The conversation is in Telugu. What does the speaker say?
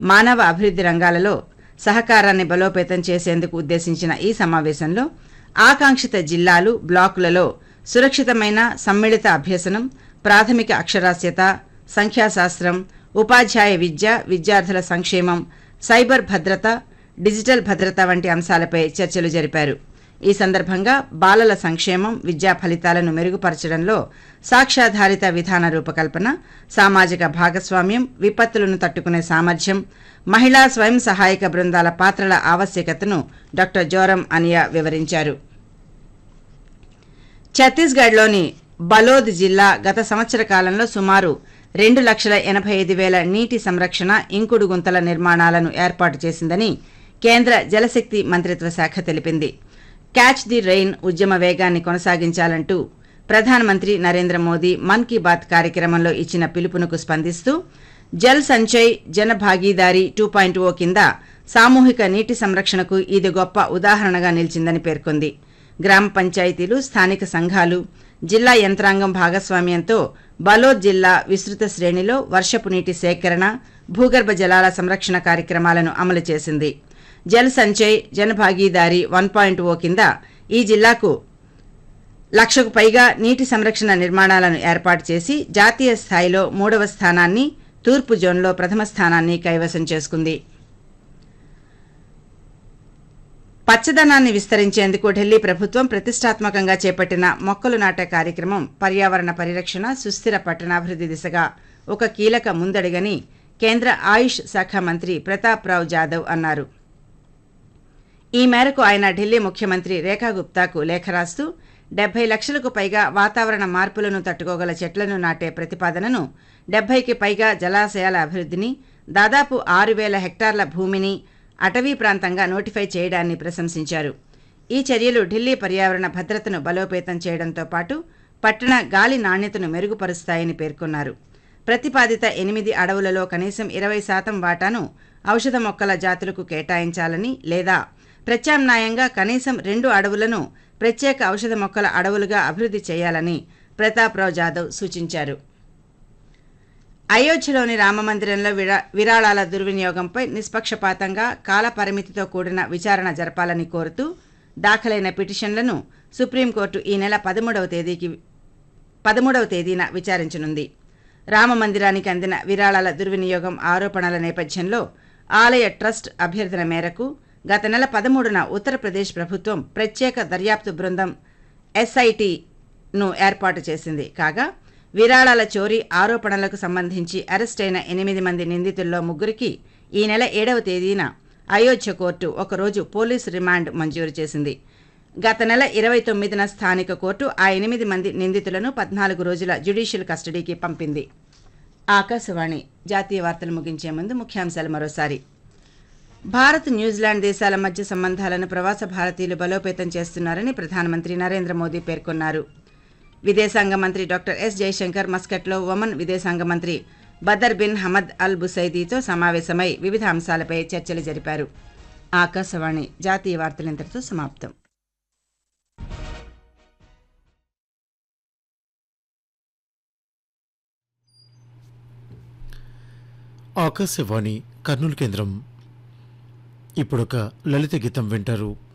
మానవ అభివృద్ధి రంగాలలో సహకారాన్ని బలోపేతం చేసేందుకు ఉద్దేశించిన ఈ సమావేశంలో ఆకాంక్షిత జిల్లాలు బ్లాకులలో సురక్షితమైన సమ్మిళిత అభ్యసనం ప్రాథమిక అక్షరాస్యత సంఖ్యాశాస్త్రం ఉపాధ్యాయ విద్య విద్యార్థుల సంక్షేమం సైబర్ భద్రత డిజిటల్ భద్రత వంటి అంశాలపై చర్చలు జరిపారు ఈ సందర్భంగా బాలల సంక్షేమం విద్యా ఫలితాలను మెరుగుపరచడంలో సాక్ష్యాధారిత విధాన రూపకల్పన సామాజిక భాగస్వామ్యం విపత్తులను తట్టుకునే సామర్థ్యం మహిళా స్వయం సహాయక బృందాల పాత్రల ఆవశ్యకతను డాక్టర్ జోరం అనియా వివరించారు ఛత్తీస్గఢ్లోని బలోద్ జిల్లా గత సంవత్సర కాలంలో సుమారు రెండు లక్షల ఎనభై ఐదు వేల నీటి సంరక్షణ ఇంకుడు గుంతల నిర్మాణాలను ఏర్పాటు చేసిందని కేంద్ర జలశక్తి మంత్రిత్వ శాఖ తెలిపింది క్యాచ్ ది రెయిన్ ఉద్యమ వేగాన్ని కొనసాగించాలంటూ ప్రధానమంత్రి నరేంద్ర మోదీ మన్ కీ బాత్ కార్యక్రమంలో ఇచ్చిన పిలుపునకు స్పందిస్తూ జల్ సంచయ్ జన భాగీదారీ టూ పాయింట్ ఓ కింద సామూహిక నీటి సంరక్షణకు ఇది గొప్ప ఉదాహరణగా నిలిచిందని పేర్కొంది గ్రామ పంచాయతీలు స్థానిక సంఘాలు జిల్లా యంత్రాంగం భాగస్వామ్యంతో బలోద్ జిల్లా విస్తృత శ్రేణిలో వర్షపు నీటి సేకరణ భూగర్భ జలాల సంరక్షణ కార్యక్రమాలను అమలు చేసింది జల్ సంచయ్ జన భాగీదారీ వన్ పాయింట్ ఓ కింద ఈ జిల్లాకు లక్షకు పైగా నీటి సంరక్షణ నిర్మాణాలను ఏర్పాటు చేసి జాతీయ స్థాయిలో మూడవ స్థానాన్ని తూర్పు జోన్లో ప్రథమ స్థానాన్ని కైవసం చేసుకుంది పచ్చదనాన్ని విస్తరించేందుకు ఢిల్లీ ప్రభుత్వం ప్రతిష్టాత్మకంగా చేపట్టిన మొక్కలు నాటే కార్యక్రమం పర్యావరణ పరిరక్షణ సుస్థిర పట్టణాభివృద్ధి దిశగా ఒక కీలక ముందడుగని కేంద్ర ఆయుష్ శాఖ మంత్రి ప్రతాప్ రావు జాదవ్ అన్నారు ఈ మేరకు ఆయన ఢిల్లీ ముఖ్యమంత్రి రేఖా గుప్తాకు లేఖ రాస్తూ డెబ్బై లక్షలకు పైగా వాతావరణ మార్పులను తట్టుకోగల చెట్లను నాటే ప్రతిపాదనను డెబ్బైకి పైగా జలాశయాల అభివృద్ధిని దాదాపు ఆరు వేల హెక్టార్ల భూమిని అటవీ ప్రాంతంగా నోటిఫై చేయడాన్ని ప్రశంసించారు ఈ చర్యలు ఢిల్లీ పర్యావరణ భద్రతను బలోపేతం చేయడంతో పాటు పట్టణ గాలి నాణ్యతను మెరుగుపరుస్తాయని పేర్కొన్నారు ప్రతిపాదిత ఎనిమిది అడవులలో కనీసం ఇరవై శాతం వాటాను ఔషధ మొక్కల జాతులకు కేటాయించాలని లేదా ప్రత్యామ్నాయంగా కనీసం రెండు అడవులను ప్రత్యేక ఔషధ మొక్కల అడవులుగా అభివృద్ధి చేయాలని ప్రతాప్రావు జాదవ్ సూచించారు అయోధ్యలోని రామమందిరంలో విరా విరాళాల దుర్వినియోగంపై నిష్పక్షపాతంగా కాల పరిమితితో కూడిన విచారణ జరపాలని కోరుతూ దాఖలైన పిటిషన్లను సుప్రీంకోర్టు ఈ నెల పదమూడవ తేదీకి పదమూడవ తేదీన విచారించనుంది రామమందిరానికి అందిన విరాళాల దుర్వినియోగం ఆరోపణల నేపథ్యంలో ఆలయ ట్రస్ట్ అభ్యర్థన మేరకు గత నెల పదమూడున ఉత్తరప్రదేశ్ ప్రభుత్వం ప్రత్యేక దర్యాప్తు బృందం ఎస్ఐటిను ఏర్పాటు చేసింది కాగా విరాళాల చోరీ ఆరోపణలకు సంబంధించి అరెస్టైన ఎనిమిది మంది నిందితుల్లో ముగ్గురికి ఈ నెల ఏడవ తేదీన అయోధ్య కోర్టు ఒకరోజు పోలీసు రిమాండ్ మంజూరు చేసింది గత నెల ఇరవై తొమ్మిదిన స్థానిక కోర్టు ఆ ఎనిమిది మంది నిందితులను పద్నాలుగు రోజుల జ్యుడిషియల్ కస్టడీకి పంపింది ఆకాశవాణి జాతీయ వార్తలు ముగించే ముందు ముఖ్యాంశాలు మరోసారి భారత్ న్యూజిలాండ్ దేశాల మధ్య సంబంధాలను ప్రవాస భారతీయులు బలోపేతం చేస్తున్నారని ప్రధానమంత్రి నరేంద్ర మోదీ పేర్కొన్నారు విదేశాంగ మంత్రి డాక్టర్ ఎస్ జయశంకర్ మస్కట్లో ఒమన్ విదేశాంగ మంత్రి బదర్ బిన్ హమద్ అల్ బుసైదీతో సమావేశమై వివిధ అంశాలపై చర్చలు జరిపారు ఆకాశవాణి జాతీయ వార్తలు ఇంతటితో సమాప్తం ఆకాశవాణి కర్నూలు కేంద్రం ఇప్పుడొక లలిత గీతం వింటారు